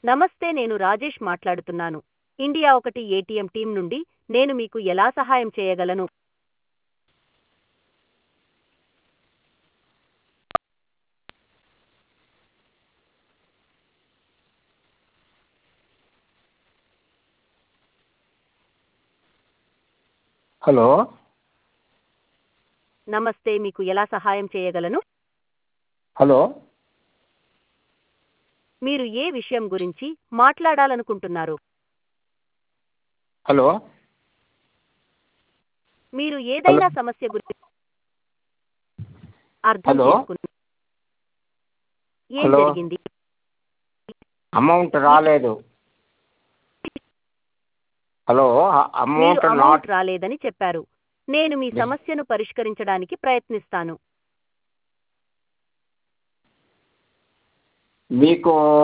నమస్తే నేను రాజేష్ మాట్లాడుతున్నాను ఇండియా ఒకటి ఏటీఎం టీం నుండి నేను మీకు ఎలా సహాయం చేయగలను హలో నమస్తే మీకు ఎలా సహాయం చేయగలను హలో మీరు ఏ విషయం గురించి మాట్లాడాలనుకుంటున్నారు హలో మీరు ఏదైనా సమస్య గురించి అర్థం హలో? చేసుకున్నారు ఏం హలో? జరిగింది అమౌంట్ రాలేదు హలో మీరు అమౌంట్ అమౌంట్ నాట్ రాలేదని చెప్పారు నేను మీ సమస్యను పరిష్కరించడానికి ప్రయత్నిస్తాను మీకు